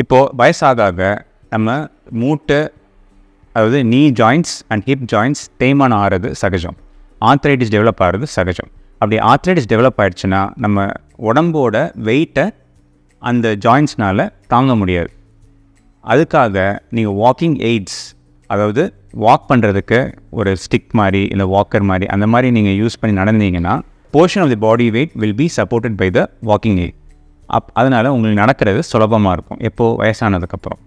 இப்போது வயசாக ஆக நம்ம மூட்டு அதாவது நீ ஜாயின்ட்ஸ் அண்ட் ஹிப் ஜாயின்ட்ஸ் தேய்மானம் ஆகிறது சகஜம் ஆர்த்ரைட்டிஸ் டெவலப் ஆகிறது சகஜம் அப்படி ஆர்த்ரைட்டிஸ் டெவலப் ஆயிடுச்சுன்னா நம்ம உடம்போட வெயிட்டை அந்த ஜாயின்ட்ஸ்னால் தாங்க முடியாது அதுக்காக நீங்கள் வாக்கிங் எய்ட்ஸ் அதாவது வாக் பண்ணுறதுக்கு ஒரு ஸ்டிக் மாதிரி இல்லை வாக்கர் மாதிரி அந்த மாதிரி நீங்கள் யூஸ் பண்ணி நடந்தீங்கன்னா portion of the body weight will be supported by the walking aid up அதனால் உங்களுக்கு நடக்கிறது சுலபமாக இருக்கும் எப்போது வயசானதுக்கப்புறம்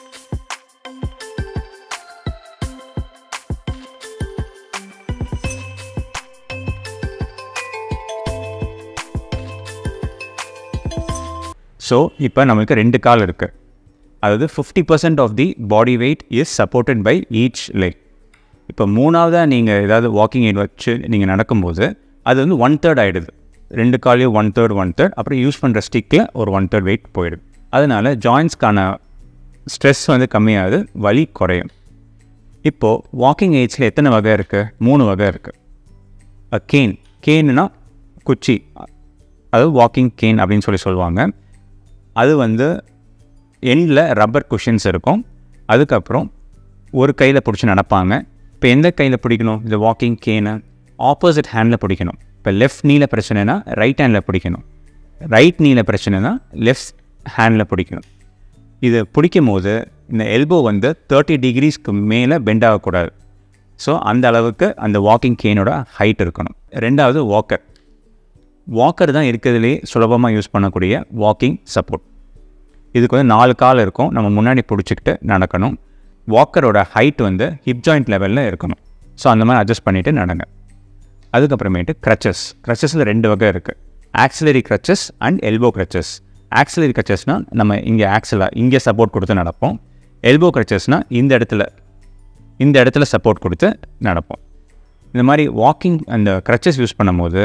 ஸோ இப்போ நமக்கு ரெண்டு கால் இருக்குது அதாவது fifty percent of the body weight is supported by each leg இப்போ மூணாவதாக நீங்கள் ஏதாவது வாக்கிங் எய்ட் வச்சு நீங்கள் நடக்கும்போது அது வந்து ஒன் தேர்ட் ஆகிடுது ரெண்டு காலையும் ஒன் தேர்ட் ஒன் தேர்ட் அப்புறம் யூஸ் பண்ணுற ஸ்டிக்கில் ஒரு ஒன் தேர்ட் வெயிட் போயிடுது அதனால் ஜாயின்ஸ்க்கான ஸ்ட்ரெஸ் வந்து கம்மியாகுது வலி குறையும் இப்போது வாக்கிங் எய்ட்ஸில் எத்தனை வகை இருக்குது மூணு வகை இருக்குது கேன் கேனுனா குச்சி அதாவது வாக்கிங் கேன் அப்படின்னு சொல்லி சொல்லுவாங்க அது வந்து எண்டில் ரப்பர் குஷன்ஸ் இருக்கும் அதுக்கப்புறம் ஒரு கையில் பிடிச்சி நடப்பாங்க இப்போ எந்த கையில் பிடிக்கணும் இந்த வாக்கிங் கேனை ஆப்போசிட் ஹேண்டில் பிடிக்கணும் இப்போ லெஃப்ட் நீல பிரச்சனைனா ரைட் ஹேண்டில் பிடிக்கணும் ரைட் நீல பிரச்சனைனா லெஃப்ட் ஹேண்டில் பிடிக்கணும் இது பிடிக்கும் போது இந்த எல்போ வந்து தேர்ட்டி டிகிரிஸ்க்கு மேலே பெண்ட் ஆகக்கூடாது ஸோ அந்த அளவுக்கு அந்த வாக்கிங் கேனோட ஹைட் இருக்கணும் ரெண்டாவது வாக்கர் வாக்கர் தான் இருக்கிறதுலே சுலபமாக யூஸ் பண்ணக்கூடிய வாக்கிங் சப்போர்ட் இதுக்கு வந்து நாலு கால் இருக்கும் நம்ம முன்னாடி பிடிச்சிக்கிட்டு நடக்கணும் வாக்கரோட ஹைட் வந்து ஹிப் ஜாயிண்ட் லெவலில் இருக்கணும் ஸோ அந்த மாதிரி அட்ஜஸ்ட் பண்ணிவிட்டு நடங்க அதுக்கப்புறமேட்டு க்ரச்சஸ் க்ரச்சஸில் ரெண்டு வகை இருக்குது axillary crutches and elbow crutches axillary க்ரச்சஸ்னால் நம்ம இங்கே ஆக்சிலாக இங்கே சப்போர்ட் கொடுத்து நடப்போம் எல்போ க்ரச்சஸ்னால் இந்த இடத்துல இந்த இடத்துல சப்போர்ட் கொடுத்து நடப்போம் இந்த மாதிரி வாக்கிங் அந்த க்ரச்சஸ் யூஸ் பண்ணும்போது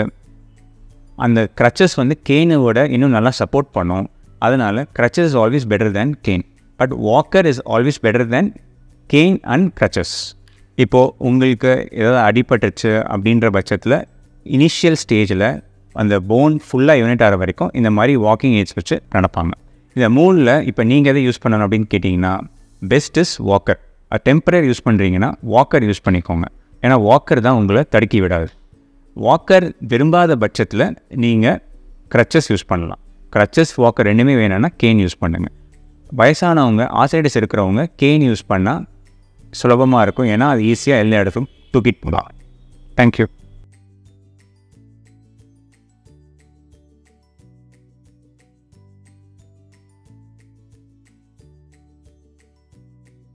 அந்த க்ரச்சஸ் வந்து கேனை விட இன்னும் நல்லா சப்போர்ட் பண்ணும் அதனால் crutches is always better than cane but walker is always better than cane and crutches இப்போது உங்களுக்கு ஏதாவது அடிபட்டுச்சு அப்படின்ற பட்சத்தில் இனிஷியல் ஸ்டேஜில் அந்த போன் ஃபுல்லாக யூனிட் ஆகிற வரைக்கும் இந்த மாதிரி வாக்கிங் ஏஜ் வச்சு நடப்பாங்க இந்த மூணில் இப்போ நீங்கள் எதை யூஸ் பண்ணணும் அப்படின்னு கேட்டிங்கன்னா best is walker temporary use பண்ணுறீங்கன்னா வாக்கர் யூஸ் பண்ணிக்கோங்க ஏன்னா வாக்கர் தான் உங்களை தடுக்கி விடாது வாக்கர் விரும்பாத பட்சத்தில் நீங்கள் க்ரச்சஸ் யூஸ் பண்ணலாம் க்ரச்சஸ் வாக்கர் ரெண்டுமே வேணும்னா கேன் யூஸ் பண்ணுங்கள் வயசானவங்க ஆசைடிஸ் இருக்கிறவங்க கேன் யூஸ் பண்ணால் சுலபமாக இருக்கும் ஏன்னா அது ஈஸியாக எல்லா இடத்துக்கும் தூக்கிட்டு போகலாம் தேங்க்யூ